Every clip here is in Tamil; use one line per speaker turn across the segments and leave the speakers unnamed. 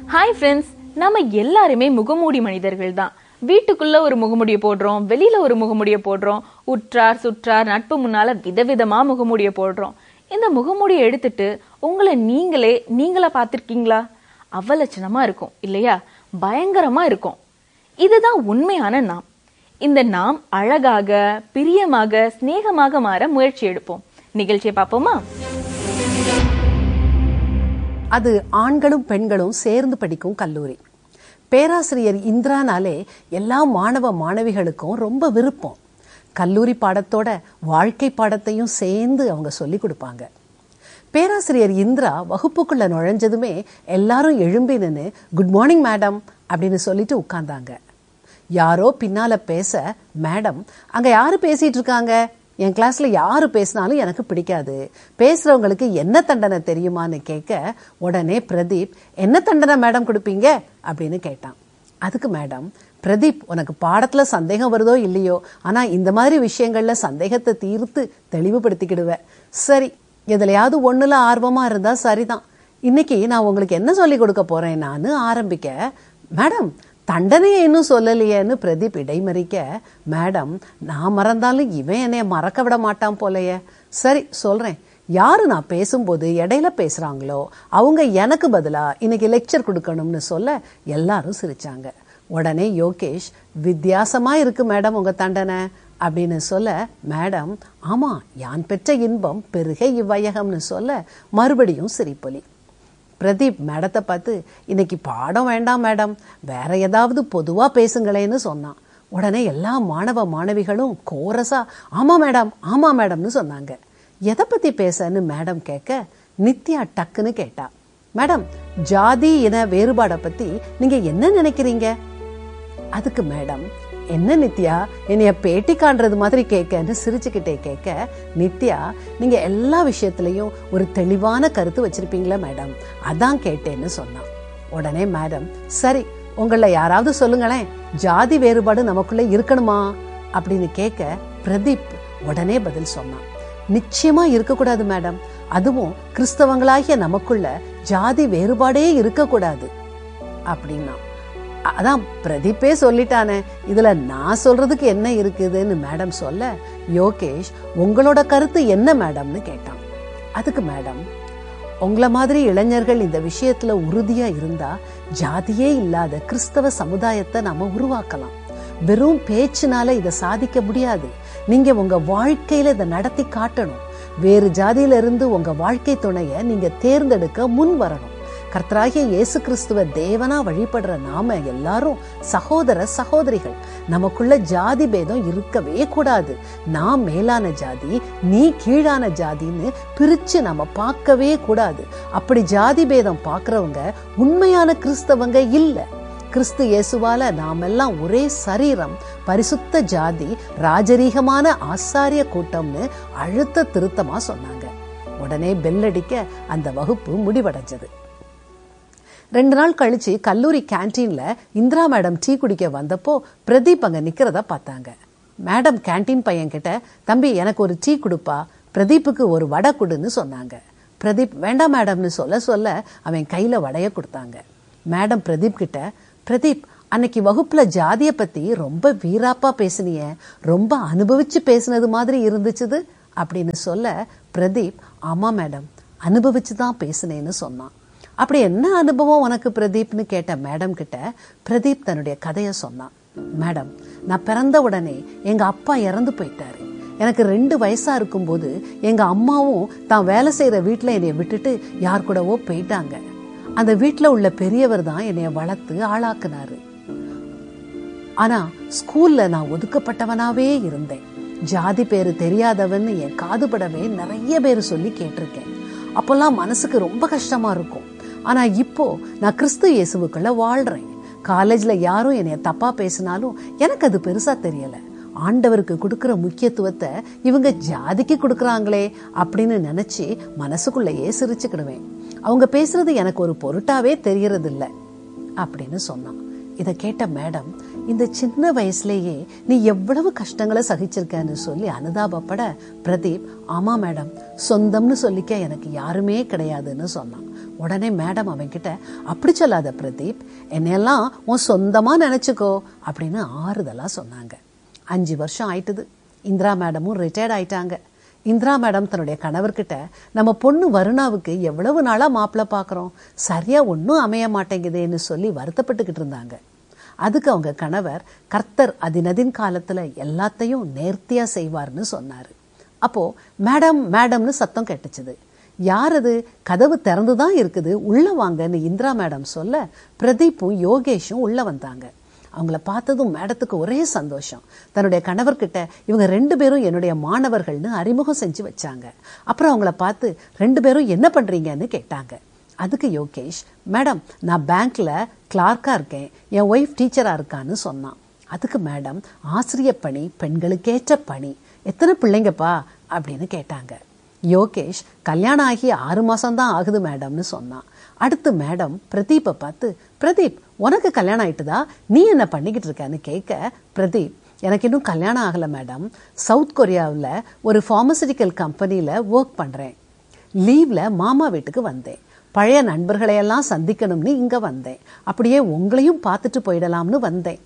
ஹாய் ஃப்ரெண்ட்ஸ் நம்ம எல்லாருமே முகமூடி மனிதர்கள் தான் வீட்டுக்குள்ள ஒரு முகமுடியை போடுறோம் வெளியில ஒரு முகமுடியை போடுறோம் உற்றார் சுற்றார் நட்பு முன்னால விதவிதமா முகமுடியை போடுறோம் இந்த முகமூடியை எடுத்துட்டு உங்களை நீங்களே நீங்களா பார்த்திருக்கீங்களா அவலட்சணமா இருக்கும் இல்லையா பயங்கரமா இருக்கும் இதுதான் உண்மையான நாம் இந்த நாம் அழகாக பிரியமாக சிநேகமாக மாற முயற்சி எடுப்போம் நிகழ்ச்சியை பார்ப்போமா
அது ஆண்களும் பெண்களும் சேர்ந்து படிக்கும் கல்லூரி பேராசிரியர் இந்திரானாலே எல்லா மாணவ மாணவிகளுக்கும் ரொம்ப விருப்பம் கல்லூரி பாடத்தோட வாழ்க்கை பாடத்தையும் சேர்ந்து அவங்க சொல்லி கொடுப்பாங்க பேராசிரியர் இந்திரா வகுப்புக்குள்ள நுழைஞ்சதுமே எல்லாரும் எழும்பி நின்று குட் மார்னிங் மேடம் அப்படின்னு சொல்லிட்டு உட்கார்ந்தாங்க யாரோ பின்னால பேச மேடம் அங்க யாரு பேசிட்டு இருக்காங்க என் கிளாஸ்ல யாரு பேசினாலும் எனக்கு பிடிக்காது பேசுறவங்களுக்கு என்ன தண்டனை தெரியுமான்னு கேட்க உடனே பிரதீப் என்ன தண்டனை மேடம் கொடுப்பீங்க அப்படின்னு கேட்டான் அதுக்கு மேடம் பிரதீப் உனக்கு பாடத்துல சந்தேகம் வருதோ இல்லையோ ஆனா இந்த மாதிரி விஷயங்கள்ல சந்தேகத்தை தீர்த்து தெளிவுபடுத்திக்கிடுவ சரி எதுலயாவது ஒண்ணுல ஆர்வமா இருந்தா சரிதான் இன்னைக்கு நான் உங்களுக்கு என்ன சொல்லி கொடுக்க போறேன் நான் ஆரம்பிக்க மேடம் தண்டனையை இன்னும் சொல்லலையேன்னு பிரதீப் இடைமறிக்க மேடம் நான் மறந்தாலும் இவன் என்னைய மறக்க விட மாட்டான் போலயே சரி சொல்றேன் யாரு நான் பேசும்போது இடையில பேசுறாங்களோ அவங்க எனக்கு பதிலா இன்னைக்கு லெக்சர் கொடுக்கணும்னு சொல்ல எல்லாரும் சிரிச்சாங்க உடனே யோகேஷ் வித்தியாசமா இருக்கு மேடம் உங்க தண்டனை அப்படின்னு சொல்ல மேடம் ஆமா யான் பெற்ற இன்பம் பெருக இவ்வையகம்னு சொல்ல மறுபடியும் சிரிப்பொலி பிரதீப் மேடத்தை பார்த்து இன்னைக்கு பாடம் வேண்டாம் மேடம் வேற ஏதாவது பொதுவா பேசுங்களேன்னு சொன்னான் உடனே எல்லா மாணவ மாணவிகளும் கோரஸா ஆமா மேடம் ஆமா மேடம்னு சொன்னாங்க எதை பத்தி பேசன்னு மேடம் கேட்க நித்யா டக்குன்னு கேட்டா மேடம் ஜாதி இன வேறுபாடை பத்தி நீங்க என்ன நினைக்கிறீங்க அதுக்கு மேடம் என்ன நித்யா என்னைய பேட்டி காண்றது மாதிரி கேட்கன்னு சிரிச்சுக்கிட்டே கேட்க நித்யா நீங்க எல்லா விஷயத்திலையும் ஒரு தெளிவான கருத்து வச்சிருப்பீங்களா மேடம் அதான் கேட்டேன்னு சொன்னான் உடனே மேடம் சரி உங்கள யாராவது சொல்லுங்களேன் ஜாதி வேறுபாடு நமக்குள்ள இருக்கணுமா அப்படின்னு கேட்க பிரதீப் உடனே பதில் சொன்னான் நிச்சயமா இருக்கக்கூடாது மேடம் அதுவும் கிறிஸ்தவங்களாகிய நமக்குள்ள ஜாதி வேறுபாடே இருக்கக்கூடாது அப்படின்னா அதான் பிரதீப்பே சொல்லிட்டானே இதுல நான் சொல்றதுக்கு என்ன இருக்குதுன்னு மேடம் சொல்ல யோகேஷ் உங்களோட கருத்து என்ன மேடம்னு கேட்டான் அதுக்கு மேடம் உங்களை மாதிரி இளைஞர்கள் இந்த விஷயத்துல உறுதியா இருந்தா ஜாதியே இல்லாத கிறிஸ்தவ சமுதாயத்தை நாம உருவாக்கலாம் வெறும் பேச்சுனால இதை சாதிக்க முடியாது நீங்க உங்க வாழ்க்கையில இதை நடத்தி காட்டணும் வேறு ஜாதியில இருந்து உங்க வாழ்க்கை துணைய நீங்க தேர்ந்தெடுக்க முன் வரணும் கர்த்தராகிய இயேசு கிறிஸ்துவ தேவனா வழிபடுற நாம எல்லாரும் சகோதர சகோதரிகள் நமக்குள்ள ஜாதி பேதம் இருக்கவே கூடாது நான் மேலான ஜாதி நீ கீழான ஜாதின்னு பிரிச்சு நம்ம பார்க்கவே கூடாது அப்படி ஜாதி பேதம் பார்க்கறவங்க உண்மையான கிறிஸ்தவங்க இல்ல கிறிஸ்து இயேசுவால நாமெல்லாம் ஒரே சரீரம் பரிசுத்த ஜாதி ராஜரீகமான ஆசாரிய கூட்டம்னு அழுத்த திருத்தமா சொன்னாங்க உடனே பெல்லடிக்க அந்த வகுப்பு முடிவடைஞ்சது ரெண்டு நாள் கழிச்சு கல்லூரி கேன்டீன்ல இந்திரா மேடம் டீ குடிக்க வந்தப்போ பிரதீப் அங்க நிக்கிறத பார்த்தாங்க மேடம் கேன்டீன் பையன் கிட்ட தம்பி எனக்கு ஒரு டீ கொடுப்பா பிரதீப்புக்கு ஒரு வடை கொடுன்னு சொன்னாங்க பிரதீப் வேண்டாம் மேடம்னு சொல்ல சொல்ல அவன் கையில வடைய கொடுத்தாங்க மேடம் பிரதீப் கிட்ட பிரதீப் அன்னைக்கு வகுப்புல ஜாதிய பத்தி ரொம்ப வீராப்பா பேசுனிய ரொம்ப அனுபவிச்சு பேசுனது மாதிரி இருந்துச்சுது அப்படின்னு சொல்ல பிரதீப் ஆமா மேடம் அனுபவிச்சு தான் பேசுனேன்னு சொன்னான் அப்படி என்ன அனுபவம் உனக்கு பிரதீப்னு கேட்ட மேடம் கிட்ட பிரதீப் தன்னுடைய கதைய சொன்னான் மேடம் நான் பிறந்த உடனே எங்க அப்பா இறந்து போயிட்டாரு எனக்கு ரெண்டு வயசா இருக்கும்போது எங்க அம்மாவும் தான் வேலை செய்யற வீட்டுல என்னைய விட்டுட்டு யார் கூடவோ போயிட்டாங்க அந்த வீட்டுல உள்ள பெரியவர் தான் என்னைய வளர்த்து ஆளாக்குனாரு ஆனா ஸ்கூல்ல நான் ஒதுக்கப்பட்டவனாவே இருந்தேன் ஜாதி பேரு தெரியாதவன்னு என் காதுபடவே நிறைய பேர் சொல்லி கேட்டிருக்கேன் அப்பெல்லாம் மனசுக்கு ரொம்ப கஷ்டமா இருக்கும் ஆனா இப்போ நான் கிறிஸ்து இயேசுவுக்குள்ள வாழ்றேன் காலேஜ்ல யாரும் என்னைய தப்பா பேசினாலும் எனக்கு அது பெருசா தெரியல ஆண்டவருக்கு கொடுக்கிற முக்கியத்துவத்தை இவங்க ஜாதிக்கு கொடுக்கறாங்களே அப்படின்னு நினைச்சு மனசுக்குள்ளேயே சிரிச்சுக்கிடுவேன் அவங்க பேசுறது எனக்கு ஒரு பொருட்டாவே தெரியறது இல்ல அப்படின்னு சொன்னான் இதை கேட்ட மேடம் இந்த சின்ன வயசுலயே நீ எவ்வளவு கஷ்டங்களை சகிச்சிருக்கன்னு சொல்லி அனுதாபப்பட பிரதீப் ஆமா மேடம் சொந்தம்னு சொல்லிக்க எனக்கு யாருமே கிடையாதுன்னு சொன்னான் உடனே மேடம் அவன்கிட்ட அப்படி சொல்லாத பிரதீப் என்னையெல்லாம் உன் சொந்தமா நினைச்சுக்கோ அப்படின்னு ஆறுதலா சொன்னாங்க அஞ்சு வருஷம் ஆயிட்டுது இந்திரா மேடமும் ரிட்டையர்ட் ஆயிட்டாங்க இந்திரா மேடம் தன்னுடைய கணவர்கிட்ட நம்ம பொண்ணு வருணாவுக்கு எவ்வளவு நாளா மாப்பிள்ளை பார்க்குறோம் சரியா ஒன்றும் அமைய மாட்டேங்குதேன்னு சொல்லி வருத்தப்பட்டுக்கிட்டு இருந்தாங்க அதுக்கு அவங்க கணவர் கர்த்தர் அதினதின் காலத்துல எல்லாத்தையும் நேர்த்தியா செய்வார்னு சொன்னாரு அப்போ மேடம் மேடம்னு சத்தம் கேட்டுச்சுது யார் அது கதவு திறந்து தான் இருக்குது உள்ள வாங்கன்னு இந்திரா மேடம் சொல்ல பிரதீப்பும் யோகேஷும் உள்ள வந்தாங்க அவங்கள பார்த்ததும் மேடத்துக்கு ஒரே சந்தோஷம் தன்னுடைய கணவர்கிட்ட இவங்க ரெண்டு பேரும் என்னுடைய மாணவர்கள்னு அறிமுகம் செஞ்சு வச்சாங்க அப்புறம் அவங்கள பார்த்து ரெண்டு பேரும் என்ன பண்றீங்கன்னு கேட்டாங்க அதுக்கு யோகேஷ் மேடம் நான் பேங்க்ல கிளார்க்கா இருக்கேன் என் ஒய்ஃப் டீச்சரா இருக்கான்னு சொன்னான் அதுக்கு மேடம் ஆசிரியர் பணி பெண்களுக்கேற்ற பணி எத்தனை பிள்ளைங்கப்பா அப்படின்னு கேட்டாங்க யோகேஷ் கல்யாணம் ஆகி ஆறு மாசம்தான் ஆகுது மேடம்னு சொன்னான் அடுத்து மேடம் பிரதீப்பை பார்த்து பிரதீப் உனக்கு கல்யாணம் ஆயிட்டுதா நீ என்ன பண்ணிக்கிட்டு இருக்கன்னு கேட்க பிரதீப் எனக்கு இன்னும் கல்யாணம் ஆகலை மேடம் சவுத் கொரியாவில் ஒரு ஃபார்மசூட்டிக்கல் கம்பெனியில் ஒர்க் பண்ணுறேன் லீவ்ல மாமா வீட்டுக்கு வந்தேன் பழைய நண்பர்களையெல்லாம் சந்திக்கணும்னு இங்க வந்தேன் அப்படியே உங்களையும் பார்த்துட்டு போயிடலாம்னு வந்தேன்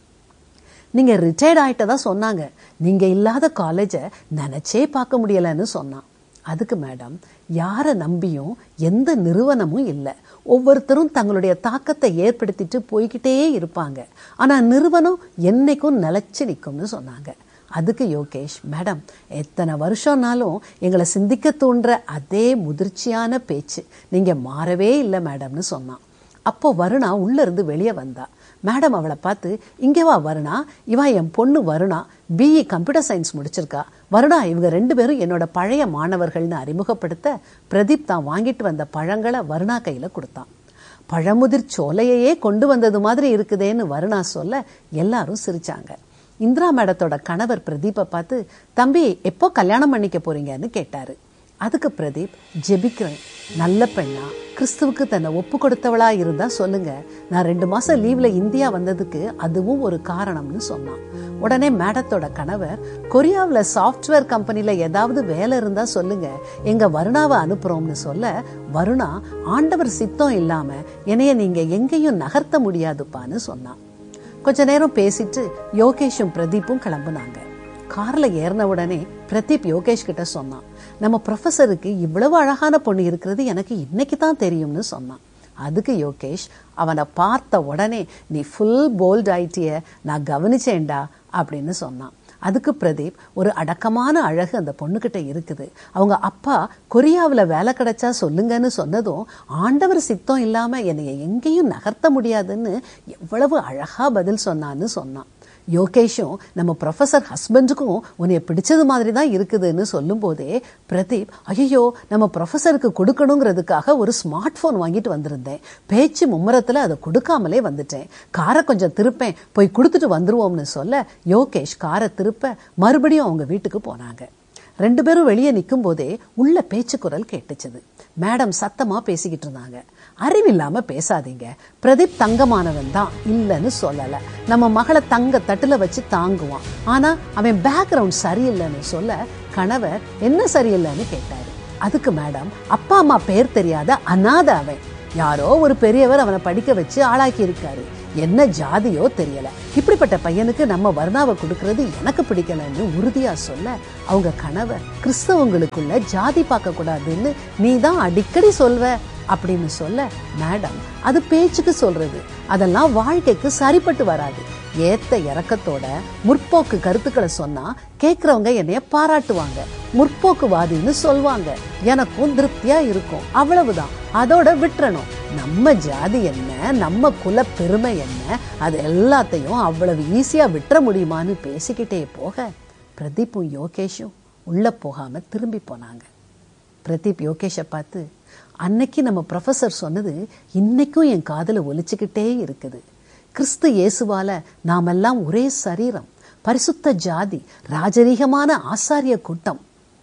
நீங்க ரிட்டையர்ட் ஆயிட்டதா சொன்னாங்க நீங்க இல்லாத காலேஜை நினைச்சே பார்க்க முடியலன்னு சொன்னான் அதுக்கு மேடம் யாரை நம்பியும் எந்த நிறுவனமும் இல்லை ஒவ்வொருத்தரும் தங்களுடைய தாக்கத்தை ஏற்படுத்திட்டு போய்கிட்டே இருப்பாங்க ஆனா நிறுவனம் என்னைக்கும் நிலைச்சு நிற்கும்னு சொன்னாங்க அதுக்கு யோகேஷ் மேடம் எத்தனை வருஷம்னாலும் எங்களை சிந்திக்க தூண்டுற அதே முதிர்ச்சியான பேச்சு நீங்க மாறவே இல்லை மேடம்னு சொன்னான் அப்போ வருணா உள்ள இருந்து வெளியே வந்தா மேடம் அவளை பார்த்து இங்கே வா வருணா இவா என் பொண்ணு வருணா பிஇ கம்ப்யூட்டர் சயின்ஸ் முடிச்சிருக்கா வருணா இவங்க ரெண்டு பேரும் என்னோட பழைய மாணவர்கள்னு அறிமுகப்படுத்த பிரதீப் தான் வாங்கிட்டு வந்த பழங்களை வருணா கையில கொடுத்தான் பழமுதிர் சோலையையே கொண்டு வந்தது மாதிரி இருக்குதேன்னு வருணா சொல்ல எல்லாரும் சிரிச்சாங்க இந்திரா மேடத்தோட கணவர் பிரதீப்பை பார்த்து தம்பி எப்போ கல்யாணம் பண்ணிக்க போறீங்கன்னு கேட்டாரு அதுக்கு பிரதீப் ஜெபிக்கிறேன் நல்ல பெண்ணா கிறிஸ்துவுக்கு தன்னை ஒப்பு கொடுத்தவளா இருந்தா சொல்லுங்க நான் ரெண்டு மாசம் லீவ்ல இந்தியா வந்ததுக்கு அதுவும் ஒரு காரணம்னு சொன்னான் உடனே மேடத்தோட கணவர் கொரியாவுல சாஃப்ட்வேர் கம்பெனில ஏதாவது வேலை இருந்தா சொல்லுங்க எங்க வருணாவை அனுப்புறோம்னு சொல்ல வருணா ஆண்டவர் சித்தம் இல்லாம என்னைய நீங்க எங்கேயும் நகர்த்த முடியாதுப்பான்னு சொன்னான் கொஞ்ச நேரம் பேசிட்டு யோகேஷும் பிரதீப்பும் கிளம்புனாங்க கார்ல ஏறின உடனே பிரதீப் யோகேஷ் கிட்ட சொன்னான் நம்ம ப்ரொஃபஸருக்கு இவ்வளவு அழகான பொண்ணு இருக்கிறது எனக்கு இன்னைக்கு தான் தெரியும்னு சொன்னான் அதுக்கு யோகேஷ் அவனை பார்த்த உடனே நீ ஃபுல் போல்ட் ஆயிட்டிய நான் கவனிச்சேன்டா அப்படின்னு சொன்னான் அதுக்கு பிரதீப் ஒரு அடக்கமான அழகு அந்த பொண்ணுகிட்ட இருக்குது அவங்க அப்பா கொரியாவில் வேலை கிடைச்சா சொல்லுங்கன்னு சொன்னதும் ஆண்டவர் சித்தம் இல்லாம என்னைய எங்கேயும் நகர்த்த முடியாதுன்னு எவ்வளவு அழகா பதில் சொன்னான்னு சொன்னான் யோகேஷும் நம்ம ப்ரொஃபசர் ஹஸ்பண்டுக்கும் உன்னைய பிடிச்சது மாதிரி தான் இருக்குதுன்னு சொல்லும் போதே பிரதீப் ஐயோ நம்ம ப்ரொஃபசருக்கு கொடுக்கணுங்கிறதுக்காக ஒரு ஸ்மார்ட் போன் வாங்கிட்டு வந்திருந்தேன் பேச்சு மும்முரத்துல அதை கொடுக்காமலே வந்துட்டேன் காரை கொஞ்சம் திருப்பேன் போய் கொடுத்துட்டு வந்துருவோம்னு சொல்ல யோகேஷ் காரை திருப்ப மறுபடியும் அவங்க வீட்டுக்கு போனாங்க ரெண்டு பேரும் வெளியே நிற்கும் போதே உள்ள பேச்சு குரல் கேட்டுச்சுது மேடம் சத்தமா பேசிக்கிட்டு இருந்தாங்க அறிவில்லாம பேசாதீங்க பிரதீப் தங்கமானவன் தான் இல்லைன்னு சொல்லல நம்ம மகளை தங்க தட்டுல வச்சு தாங்குவான் ஆனா அவன் பேக்ரவுண்ட் சரியில்லைன்னு சொல்ல கணவர் என்ன சரியில்லைன்னு கேட்டாரு அதுக்கு மேடம் அப்பா அம்மா பேர் தெரியாத அனாத அவன் யாரோ ஒரு பெரியவர் அவனை படிக்க வச்சு ஆளாக்கி இருக்காரு என்ன ஜாதியோ தெரியல இப்படிப்பட்ட பையனுக்கு நம்ம வர்ணாவை கொடுக்கறது எனக்கு பிடிக்கலன்னு உறுதியா சொல்ல அவங்க கணவர் கிறிஸ்தவங்களுக்குள்ள ஜாதி பார்க்க கூடாதுன்னு நீ தான் அடிக்கடி சொல்வ அப்படின்னு சொல்ல மேடம் அது பேச்சுக்கு சொல்றது அதெல்லாம் வாழ்க்கைக்கு சரிப்பட்டு வராது ஏத்த இறக்கத்தோட முற்போக்கு கருத்துக்களை சொன்னா கேக்குறவங்க என்னைய பாராட்டுவாங்க முற்போக்குவாதின்னு சொல்வாங்க எனக்கும் திருப்தியா இருக்கும் அவ்வளவுதான் அதோட விட்டுறணும் நம்ம ஜாதி என்ன நம்ம குல பெருமை என்ன அது எல்லாத்தையும் அவ்வளவு ஈஸியா விட்டுற முடியுமான்னு பேசிக்கிட்டே போக பிரதீப்பும் யோகேஷும் உள்ள போகாம திரும்பி போனாங்க பிரதீப் யோகேஷை பார்த்து அன்னைக்கு நம்ம ப்ரொஃபசர் சொன்னது இன்னைக்கும் என் காதுல ஒலிச்சுக்கிட்டே இருக்குது கிறிஸ்து இயேசுவால நாமெல்லாம் ஒரே சரீரம் பரிசுத்த ஜாதி ராஜரீகமான ஆசாரிய கூட்டம்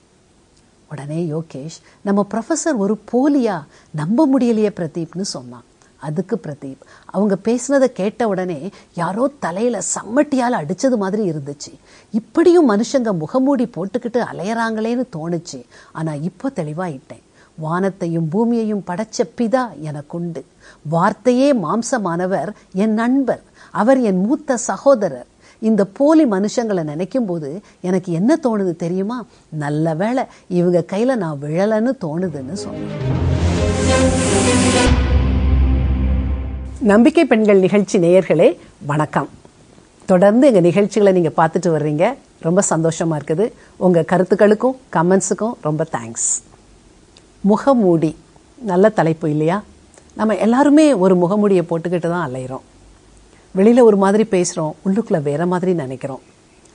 உடனே யோகேஷ் நம்ம ப்ரொஃபசர் ஒரு போலியா நம்ப முடியலையே பிரதீப்னு சொன்னான் அதுக்கு பிரதீப் அவங்க பேசினதை கேட்ட உடனே யாரோ தலையில சம்மட்டியால அடிச்சது மாதிரி இருந்துச்சு இப்படியும் மனுஷங்க முகமூடி போட்டுக்கிட்டு அலையறாங்களேன்னு தோணுச்சு ஆனா இப்போ தெளிவாயிட்டேன் வானத்தையும் பூமியையும் படைச்ச பிதா எனக்குண்டு வார்த்தையே மாம்சமானவர் என் நண்பர் அவர் என் மூத்த சகோதரர் இந்த போலி மனுஷங்களை நினைக்கும் போது எனக்கு என்ன தோணுது தெரியுமா நல்ல வேளை இவங்க கையில நான் விழலன்னு தோணுதுன்னு சொன்னேன் நம்பிக்கை பெண்கள் நிகழ்ச்சி நேயர்களே வணக்கம் தொடர்ந்து எங்கள் நிகழ்ச்சிகளை நீங்கள் பார்த்துட்டு வர்றீங்க ரொம்ப சந்தோஷமாக இருக்குது உங்கள் கருத்துக்களுக்கும் கமெண்ட்ஸுக்கும் ரொம்ப தேங்க்ஸ் முகமூடி நல்ல தலைப்பு இல்லையா நம்ம எல்லாருமே ஒரு முகமூடியை போட்டுக்கிட்டு தான் அலையிறோம் வெளியில் ஒரு மாதிரி பேசுகிறோம் உள்ளுக்குள்ளே வேற மாதிரி நினைக்கிறோம்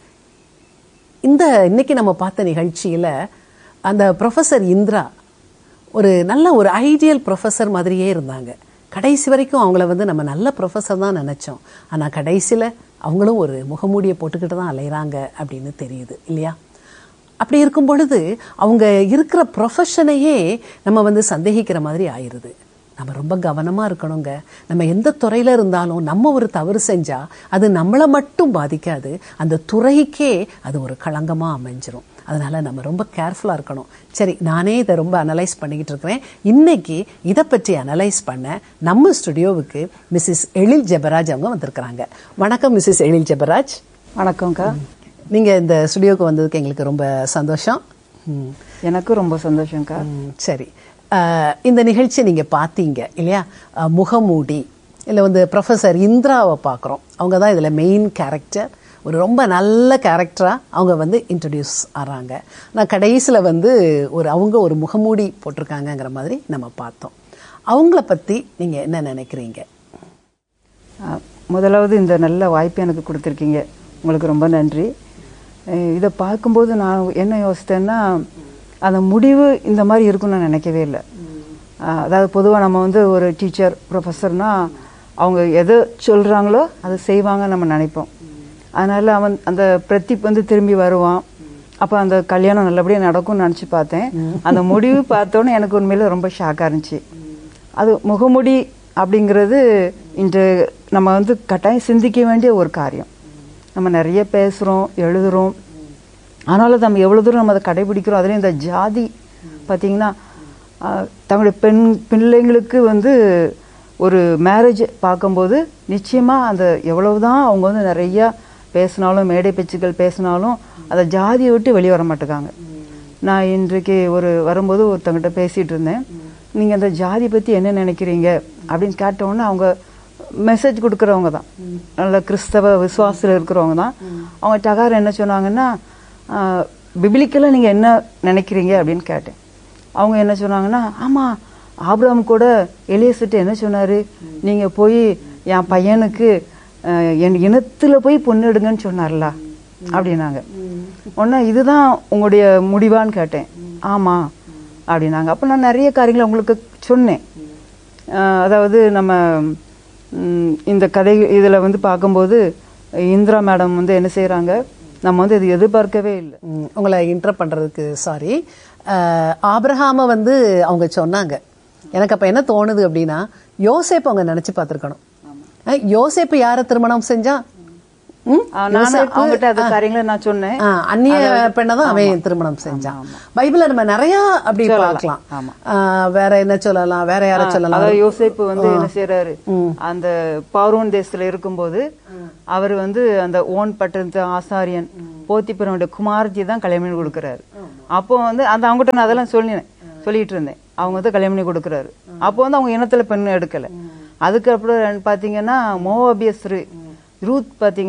இந்த இன்னைக்கு நம்ம பார்த்த நிகழ்ச்சியில் அந்த ப்ரொஃபஸர் இந்திரா ஒரு நல்ல ஒரு ஐடியல் ப்ரொஃபஸர் மாதிரியே இருந்தாங்க கடைசி வரைக்கும் அவங்கள வந்து நம்ம நல்ல ப்ரொஃபஸர் தான் நினச்சோம் ஆனால் கடைசியில் அவங்களும் ஒரு முகமூடியை போட்டுக்கிட்டு தான் அலைகிறாங்க அப்படின்னு தெரியுது இல்லையா அப்படி இருக்கும் பொழுது அவங்க இருக்கிற ப்ரொஃபஷனையே நம்ம வந்து சந்தேகிக்கிற மாதிரி ஆயிடுது நம்ம ரொம்ப கவனமாக இருக்கணுங்க நம்ம எந்த துறையில் இருந்தாலும் நம்ம ஒரு தவறு செஞ்சால் அது நம்மளை மட்டும் பாதிக்காது அந்த துறைக்கே அது ஒரு களங்கமாக அமைஞ்சிரும் அதனால் நம்ம ரொம்ப கேர்ஃபுல்லாக இருக்கணும் சரி நானே இதை ரொம்ப அனலைஸ் பண்ணிக்கிட்டு இருக்கிறேன் இன்னைக்கு இதை பற்றி அனலைஸ் பண்ண நம்ம ஸ்டுடியோவுக்கு மிஸ்ஸஸ் எழில் ஜெபராஜ் அவங்க வந்திருக்கிறாங்க வணக்கம் மிஸ்ஸஸ் எழில் ஜெபராஜ்
வணக்கம்க்கா
நீங்கள் இந்த ஸ்டுடியோவுக்கு வந்ததுக்கு எங்களுக்கு ரொம்ப சந்தோஷம் ம்.
எனக்கும் ரொம்ப சந்தோஷம்க்கா
ம், சரி அஹ், இந்த நிகழ்ச்சியை நீங்கள் பார்த்தீங்க இல்லையா அஹ், முகமூடி இல்லை வந்து ப்ரொஃபஸர் இந்திராவை பார்க்குறோம் அவங்க தான் இதில் மெயின் கேரக்டர் ஒரு ரொம்ப நல்ல கேரக்டராக அவங்க வந்து இன்ட்ரடியூஸ் ஆகிறாங்க நான் கடைசியில் வந்து ஒரு அவங்க ஒரு முகமூடி போட்டிருக்காங்கங்கிற மாதிரி நம்ம பார்த்தோம் அவங்கள பற்றி நீங்கள் என்ன நினைக்கிறீங்க
அஹ், முதலாவது இந்த நல்ல வாய்ப்பு எனக்கு கொடுத்துருக்கீங்க உங்களுக்கு ரொம்ப நன்றி அஹ், இதை பார்க்கும்போது நான் என்ன யோசித்தேன்னா அந்த முடிவு இந்த மாதிரி இருக்கும்னு நான் நினைக்கவே இல்லை அஹ், அதாவது பொதுவாக நம்ம வந்து ஒரு டீச்சர் ப்ரொஃபஸர்னா அவங்க எதை சொல்கிறாங்களோ அதை செய்வாங்க நம்ம நினைப்போம் அதனால் அவன் அந்த பிரதீப் வந்து திரும்பி வருவான் அப்போ அந்த கல்யாணம் நல்லபடியாக நடக்கும்னு நினச்சி பார்த்தேன் அந்த முடிவு பார்த்தோன்னே எனக்கு உண்மையில ரொம்ப ஷாக்காக இருந்துச்சு அது முகமுடி அப்படிங்கிறது இன்று நம்ம வந்து கட்டாயம் சிந்திக்க வேண்டிய ஒரு காரியம் நம்ம நிறைய பேசுகிறோம் எழுதுகிறோம் ஆனாலும் நம்ம எவ்வளோ தூரம் நம்ம அதை கடைபிடிக்கிறோம் அதுலேயும் இந்த ஜாதி பார்த்திங்கன்னா ஆஹ், தங்களுடைய பெண் பிள்ளைங்களுக்கு வந்து ஒரு மேரேஜ் பார்க்கும்போது நிச்சயமாக அந்த எவ்வளவுதான் அவங்க வந்து நிறையா பேசினாலும் மேடை பேச்சுக்கள் பேசினாலும் அந்த ஜாதியை விட்டு வெளியே வர மாட்டேங்காங்க நான் இன்றைக்கு ஒரு வரும்போது ஒருத்தங்கிட்ட பேசிகிட்டு இருந்தேன் நீங்கள் அந்த ஜாதி பற்றி என்ன நினைக்கிறீங்க அப்படின்னு கேட்டவுடனே அவங்க மெசேஜ் கொடுக்குறவங்க தான் நல்ல கிறிஸ்தவ விசுவாசத்தில் இருக்கிறவங்க தான் அவங்க டகார் என்ன சொன்னாங்கன்னா பிபிலிக்கெல்லாம் நீங்கள் என்ன நினைக்கிறீங்க அப்படின்னு கேட்டேன் அவங்க என்ன சொன்னாங்கன்னா ஆமாம் ஆபிரகாம் கூட எலியசிட்ட என்ன சொன்னார் நீங்கள் போய் என் பையனுக்கு அஹ், என் இனத்தில் போய் பொண்ணு எடுங்கன்னு சொன்னார்ல அப்படின்னாங்க உடனே இதுதான் உங்களுடைய முடிவான்னு கேட்டேன் ஆமாம் அப்படின்னாங்க அப்போ நான் நிறைய காரியங்களை உங்களுக்கு சொன்னேன் அஹ், அதாவது நம்ம ம், இந்த கதை இதில் வந்து பார்க்கும்போது இந்திரா மேடம் வந்து என்ன செய்கிறாங்க நம்ம வந்து இது எதிர்பார்க்கவே இல்லை
ம், உங்களை இன்டர் பண்ணுறதுக்கு சாரி ஆபிரஹாமை வந்து அவங்க சொன்னாங்க எனக்கு அப்போ என்ன தோணுது அப்படின்னா யோசேப்பு அவங்க நினச்சி பார்த்துருக்கணும் யோசேப்பு யாரை திருமணம் செஞ்சா ம்?
அஹ், நானும்
யோசேப்பு,
அவங்ககிட்ட அந்த காரியங்களை நான் சொன்னேன்
ஆ, அந்நிய பெண்ணை தான் அவன் திருமணம் செஞ்சான் பைபிள்ல நம்ம நிறைய அப்படி பார்க்கலாம்
ஆமா.
ஆ, வேற என்ன சொல்லலாம் வேற யாரை சொல்லலாம்
அதாவது யோசேப்பு வந்து என்ன செய்யறாரு அந்த பார்வோன் தேசத்துல இருக்கும்போது அவர் வந்து அந்த ஓன் பட்டணத்து ஆசாரியன் போத்திபுரனுடைய குமாரத்தி தான் கல்யாணம் பண்ணி கொடுக்குறாரு அப்போ வந்து அந்த அவங்ககிட்ட நான் அதெல்லாம் சொல்லினேன் சொல்லிட்டு இருந்தேன் அவங்க வந்து கல்யாணம் பண்ணி கொடுக்குறாரு அப்போ வந்து அவங்க இனத்துல பெண் எடுக்கல அதுக்கப்புறம் பாத்தீங்கன்னா மோவாபியஸ்ரு ரூத் பாத்தீங்கன்னா